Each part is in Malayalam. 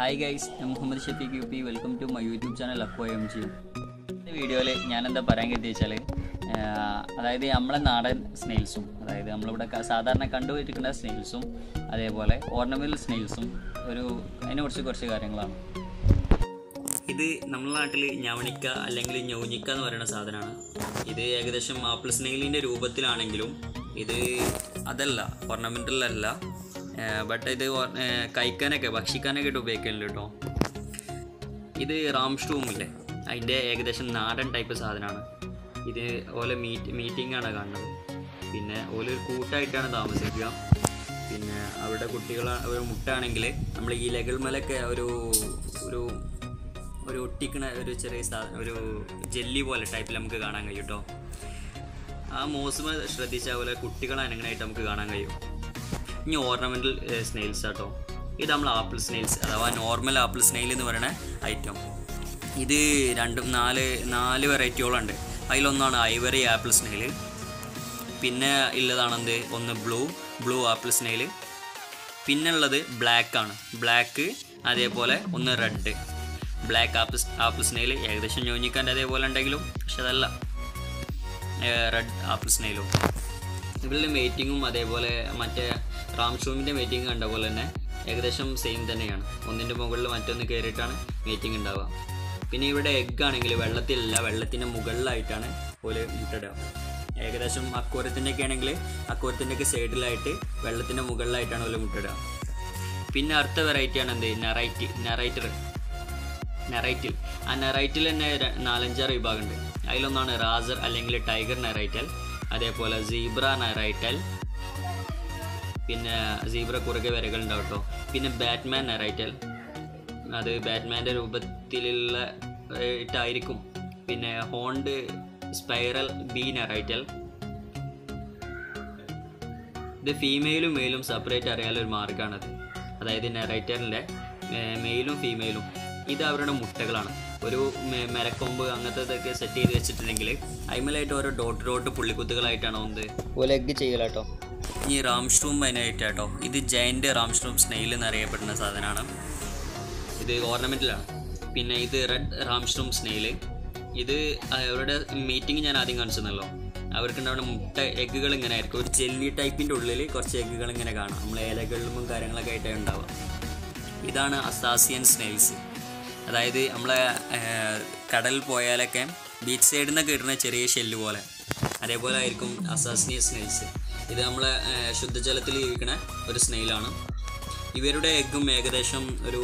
ഹായ് ഗൈസ് ഞാൻ Muhammad Shafeeq U P welcome to my YouTube channel അക്കോ എം ജി ഈ വീഡിയോയിൽ ഞാൻ എന്താ പറയാൻ കരുതി വെച്ചാൽ അതായത് നമ്മളെ നാടൻ സ്നെയിൽസും അതായത് നമ്മളിവിടെ ക- സാധാരണ കണ്ടുപോയിരിക്കുന്ന സ്നെയിൽസും അതേപോലെ ഓർണമെൻ്റൽ സ്നെയിൽസും ഒരു അതിനെക്കുറിച്ച് കുറച്ച് കാര്യങ്ങളാണ് ഇത് നമ്മുടെ നാട്ടിൽ ഞവണിക്ക അല്ലെങ്കിൽ ഞൗഞ്ഞിക്ക എന്ന് പറയുന്ന സാധനമാണ് ഇത് ഏകദേശം ആപ്പിൾ സ്നെയിലിൻ്റെ രൂപത്തിലാണെങ്കിലും ഇത് അതല്ല ornamental അല്ല ബട്ട് ഇത് or- ഏർ കഴിക്കാനൊക്കെ ഭക്ഷിക്കാനൊക്കെ ആയിട്ട് ഉപയോഗിക്കലുണ്ട് കേട്ടോ ഇത് റാംസ്റ്റൂം ഇല്ലേ അതിൻ്റെ ഏകദേശം നാടൻ ടൈപ്പ് സാധനമാണ് ഇത് ഓലെ മീറ്റ് മീറ്റിംഗ് ആണ് കാണുന്നത് പിന്നെ ഓല ഒരു കൂട്ടായിട്ടാണ് താമസിക്കുക പിന്നെ അവിടെ കുട്ടികൾ ഒരു മുട്ടാണെങ്കിൽ നമ്മൾ ഈ ലഗൽമലൊക്കെ ഒരു ഒരു ഒരു ഒട്ടിക്കണ ഒരു ചെറിയ സാധനം ഒരു ജെല്ലി പോലെ ടൈപ്പിൽ നമുക്ക് കാണാൻ കഴിയും കേട്ടോ ആ മോസ്മ ശ്രദ്ധിച്ചാൽ പോലെ കുട്ടികൾ അനങ്ങനായിട്ട് നമുക്ക് കാണാൻ കഴിയും ഇനി ഓർണമെൻ്റൽ സ്നെയിൽസ് ആട്ടോ ഇത് നമ്മൾ ആപ്പിൾ സ്നെയിൽസ് അഥവാ നോർമൽ ആപ്പിൾ സ്നെയിൽ എന്ന് പറയുന്ന ഐറ്റം ഇത് രണ്ടും നാല് നാല് വെറൈറ്റികളുണ്ട് അതിലൊന്നാണ് ഐവറി ആപ്പിൾ സ്നെയിൽ പിന്നെ ഉള്ളതാണെന്ത് ഒന്ന് ബ്ലൂ ബ്ലൂ ആപ്പിൾ സ്നെയിൽ പിന്നെ ഉള്ളത് ബ്ലാക്ക് ആണ് ബ്ലാക്ക് അതേപോലെ ഒന്ന് red black apple apple snail ഏകദേശം ഞോഞ്ഞിക്കാൻ്റെ അതേപോലെ ഉണ്ടെങ്കിലും പക്ഷെ അതല്ല റെഡ് ആപ്പിൾ സ്നെയിലും ഇവരുടെ മീറ്റിങ്ങും അതേപോലെ മറ്റേ റാംഷൂമിൻ്റെ മീറ്റിംഗ് കണ്ട പോലെ തന്നെ ഏകദേശം സെയിം തന്നെയാണ് ഒന്നിൻ്റെ മുകളിൽ മറ്റൊന്ന് കയറിയിട്ടാണ് മീറ്റിംഗ് ഉണ്ടാവുക പിന്നെ ഇവിടെ എഗ്ഗ് ആണെങ്കിൽ വെള്ളത്തിലല്ല വെള്ളത്തിൻ്റെ മുകളിലായിട്ടാണ് ഒരു മുട്ടിടുക ഏകദേശം അക്കൂരത്തിൻ്റെ ഒക്കെ ആണെങ്കിൽ അക്കൂരത്തിൻ്റെ ഒക്കെ സൈഡിലായിട്ട് വെള്ളത്തിൻ്റെ മുകളിലായിട്ടാണ് ഒരു മുട്ടിടുക പിന്നെ അടുത്ത വെറൈറ്റിയാണ് എന്ത് നെറൈറ്റ് നെറൈറ്റർ നെറൈറ്റിൽ ആ നെറൈറ്റിൽ തന്നെ ര- നാലഞ്ചാറ് വിഭാഗമുണ്ട് അതിലൊന്നാണ് റാസർ അല്ലെങ്കിൽ ടൈഗർ നെറൈറ്റൽ അതേപോലെ സീബ്ര നെറൈറ്റൽ പിന്നെ സീബ്ര കുറുകെ വരകൾ ഉണ്ടാവും കേട്ടോ പിന്നെ ബാറ്റ്മാൻ നെറൈറ്റൽ അത് ബാറ്റ്മാൻ്റെ രൂപത്തിലുള്ള ഏഹ്, ഇട്ടായിരിക്കും പിന്നെ ഹോണ്ട് സ്പൈറൽ ബി നെറൈറ്റൽ ഇത് ഫീമെയിലും മെയിലും സെപ്പറേറ്റ് അറിയാനുള്ള ഒരു മാർഗ്ഗമാണത് അതായത് നെറൈറ്ററിൻ്റെ മെയിലും ഫീമെയിലും ഇത് അവരുടെ മുട്ടകളാണ് ഒരു മെ- മെരക്കൊമ്പ് അങ്ങനത്തെ ഇതൊക്കെ സെറ്റ് ചെയ്ത് വെച്ചിട്ടുണ്ടെങ്കിൽ അതിമേലായിട്ട് ഓരോ ഡോട്ട് ഡോട്ട് പുള്ളിക്കുത്തുകളായിട്ടാണ് ഒന്ന് പോലെ എഗ് ചെയ്യലാട്ടോ ഈ റാംസ്ട്രൂം അതിനായിട്ടാട്ടോ ഇത് ജയൻ്റ് റാംസ്ട്രൂം സ്നെയിൽ എന്നറിയപ്പെടുന്ന സാധനമാണ് ഇത് ഓർണമെൻറ്റിലാണ് പിന്നെ ഇത് റെഡ് റാംസ്ട്രൂം സ്നെയില് ഇത് അവരുടെ മീറ്റിംഗ് ഞാൻ ആദ്യം കാണിച്ചെന്നല്ലോ അവർക്കുണ്ടാവുന്ന മുട്ട എഗ്ഗുകൾ ഇങ്ങനെ ആയിരിക്കും ഒരു ജെല്ലി ടൈപ്പിൻ്റെ ഉള്ളിൽ കുറച്ച് എഗ്ഗുകൾ ഇങ്ങനെ കാണാം നമ്മൾ ഇലകളിലും കാര്യങ്ങളൊക്കെ ആയിട്ടാണ് ഉണ്ടാവുക ഇതാണ് അസാസിയൻ സ്നെയിൽസ് അതായത് നമ്മളെ ഏർ, കടലിൽ പോയാലൊക്കെ ബീച്ച് സൈഡിൽ നിന്നൊക്കെ കിട്ടുന്ന ചെറിയ ഷെല്ല് പോലെ അതേപോലെ ആയിരിക്കും അസാസിനിയ സ്നെയിൽസ് ഇത് നമ്മളെ ഏർ, ശുദ്ധജലത്തിൽ ജീവിക്കുന്ന ഒരു സ്നെയിലാണ് ഇവരുടെ എഗ്ഗും ഏകദേശം ഒരു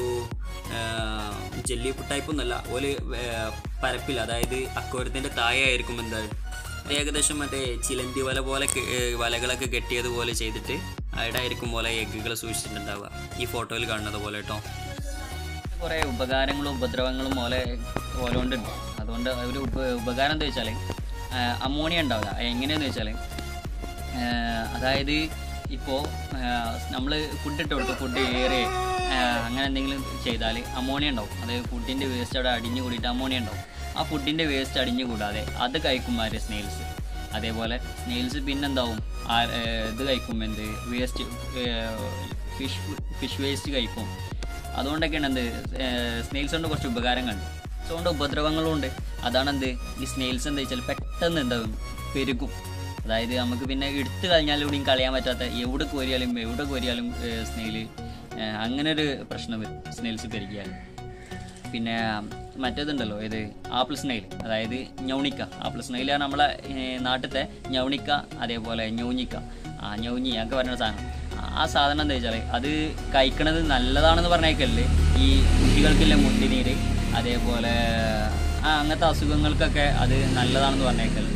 ജെല്ലി ടൈപ്പ് ഒന്നല്ല ഒരു പരപ്പിൽ അതായത് അക്കോരത്തിൻ്റെ താഴെയായിരിക്കും എന്താ ഏകദേശം മറ്റേ ചിലന്തി വല പോലെ കെ- ഏ, വലകളൊക്കെ കെട്ടിയതുപോലെ ചെയ്തിട്ട് അവിടെ ആയിരിക്കും പോലെ എഗ്ഗുകൾ സൂക്ഷിച്ചിട്ടുണ്ടാവുക ഈ ഫോട്ടോയിൽ കാണുന്നത് പോലെ കേട്ടോ കുറേ ഉപകാരങ്ങളും ഉപദ്രവങ്ങളും പോലെ പോലെ കൊണ്ടുണ്ട് അതുകൊണ്ട് ഒരു ഉപ ഉപകാരം എന്താ വെച്ചാൽ അമോണിയ ഉണ്ടാവില്ല എങ്ങനെയാന്ന് വെച്ചാൽ അതായത് ഇപ്പോൾ നമ്മൾ ഫുഡ് ഇട്ട് കൊടുത്ത് ഫുഡ് ഏറെ അങ്ങനെ എന്തെങ്കിലും ചെയ്താൽ അമോണിയ ഉണ്ടാവും അതായത് ഫുഡിൻ്റെ വേസ്റ്റ് അവിടെ അടിഞ്ഞു കൂടിയിട്ട് അമോണിയ ഉണ്ടാവും ആ ഫുഡിൻ്റെ വേസ്റ്റ് അടിഞ്ഞു കൂടാതെ അത് കഴിക്കും ആര് സ്നെയിൽസ് അതേപോലെ സ്നെയിൽസ് പിന്നെന്താവും ആ ഏർ, ഇത് കഴിക്കും എന്ത് വേസ്റ്റ് ഫിഷ് ഫിഷ് വേസ്റ്റ് കഴിക്കും അതുകൊണ്ടൊക്കെയാണ് എന്ത് സ്നെയിൽസ് കൊണ്ട് കുറച്ച് ഉപകാരങ്ങളുണ്ട് സോ കൊണ്ട് ഉപദ്രവങ്ങളും ഉണ്ട് അതാണ് എന്ത് ഈ സ്നെയിൽസ് എന്താ വെച്ചാൽ പെട്ടെന്ന് എന്താകും പെരുകും അതായത് നമുക്ക് പിന്നെ എടുത്തു കഴിഞ്ഞാൽ ഇവിടെയും കളയാൻ പറ്റാത്ത എവിടെ കോരിയാലും എവിടെ കോരിയാലും സ്നെയിൽ അങ്ങനെ ഒരു പ്രശ്നം വരും സ്നെയിൽസ് പെരുകിയാൽ പിന്നെ മറ്റേതുണ്ടല്ലോ ഇത് ആപ്പിൾ സ്നെയിൽ അതായത് ഞൗണിക്ക ആപ്പിൾ സ്നെയിലാണ് നമ്മളെ ഏർ, നാട്ടിലത്തെ ഞൗണിക്ക അതേപോലെ ഞൗഞ്ഞിക്ക ആ ഞൗഞ്ഞി ഒക്കെ പറയുന്ന സാധനം ആ- ആ സാധനം എന്താ വെച്ചാൽ അത് കഴിക്കണത് നല്ലതാണെന്ന് പറഞ്ഞേക്കല്ലേ ഈ കുട്ടികൾക്കില്ല മുണ്ടിനീര് അതേപോലെ ആ അങ്ങനത്തെ അസുഖങ്ങൾക്കൊക്കെ അത് നല്ലതാണെന്ന് പറഞ്ഞേക്കല്ലേ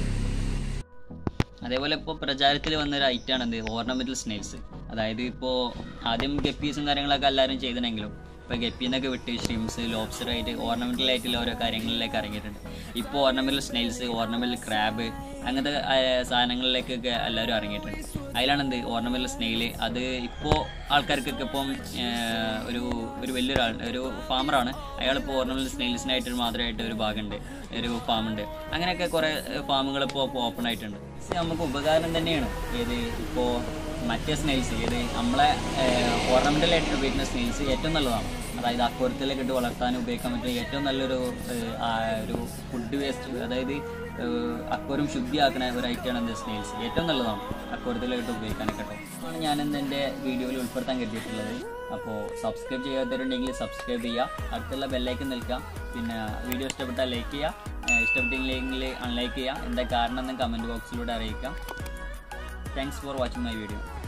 അതേപോലെ ഇപ്പോൾ പ്രചാരത്തിൽ വന്നൊരു ഐറ്റാണ് എന്ത് ഓർണമെന്റൽ സ്നെയിൽസ് അതായത് ഇപ്പോൾ ആദ്യം ഗപ്പീസും കാര്യങ്ങളൊക്കെ എല്ലാവരും ചെയ്തിട്ടുണ്ടെങ്കിലും ഇപ്പോൾ ഗപ്പീന്നൊക്കെ വിട്ട് ഷ്രിംസ് ലോബ്സ്റ്റർ ആയിട്ട് ഓർണമെന്റൽ ആയിട്ടുള്ള ഓരോ കാര്യങ്ങളിലേക്ക് ഇറങ്ങിയിട്ടുണ്ട് ഇപ്പോൾ ഓർണമെന്റൽ സ്നെയിൽസ് ഓർണമെന്റൽ ക്രാബ് അങ്ങനത്തെ ആ, സാധനങ്ങളിലേക്കൊക്കെ എല്ലാവരും ഇറങ്ങിയിട്ടുണ്ട് അതിലാണ് എന്ത് ഓർണമെന്റൽ സ്നെയിൽ അത് ഇപ്പോൾ ആൾക്കാർക്കൊക്കെ ഇപ്പം ഏർ, ഒരു ഒരു വലിയൊരാൾ ഒരു ഫാമറാണ് അയാളിപ്പോൾ ഓർണമെന്റൽ സ്നെയിൽസിനായിട്ട് മാത്രമായിട്ട് ഒരു ഭാഗമുണ്ട് ഒരു ഫാമുണ്ട് അങ്ങനെയൊക്കെ കുറേ ഫാമുകൾ ഇപ്പോൾ ഓപ്പൺ ആയിട്ടുണ്ട് ഇത് നമുക്ക് ഉപകാരം തന്നെയാണ് ഏത് ഇപ്പോൾ മറ്റേ സ്നെയിൽസ് ഏത് നമ്മളെ ഓർണമെൻ്റലായിട്ട് ഉപയോഗിക്കുന്ന സ്നെയിൽസ് ഏറ്റവും നല്ലതാണ് അതായത് അക്വരത്തിലൊക്കെ ഇട്ട് വളർത്താൻ ഉപയോഗിക്കാൻ പറ്റുന്ന ഏറ്റവും നല്ലൊരു ഏഹ്, ആ, ഒരു ഫുഡ് വേസ്റ്റ് അതായത് അക്വരം ശുദ്ധിയാക്കുന്ന ഒരു ഐറ്റമാണ് എന്ത് സ്നെയിൽസ് ഏറ്റവും നല്ലതാണ് അക്വരത്തിലായിട്ട് ഉപയോഗിക്കാനൊക്കെ കേട്ടോ ആണ് ഞാനിന്ന് എൻ്റെ വീഡിയോയിൽ ഉൾപ്പെടുത്താൻ കരുതിയിട്ടുള്ളത് അപ്പോൾ സബ്സ്ക്രൈബ് ചെയ്യാത്തവരുണ്ടെങ്കിൽ സബ്സ്ക്രൈബ് ചെയ്യുക അടുത്തുള്ള ബെല്ലൈക്കൻ നിൽക്കുക പിന്നെ വീഡിയോ ഇഷ്ടപ്പെട്ടാൽ ലൈക്ക് ചെയ്യുക ഏഹ് ഇഷ്ടപ്പെട്ടില്ലെങ്കിൽ അൺലൈക്ക് ചെയ്യുക എന്താ കാരണം എന്ന് കമൻറ്റ് ബോക്സിലൂടെ അറിയിക്കാം thanks for watching my video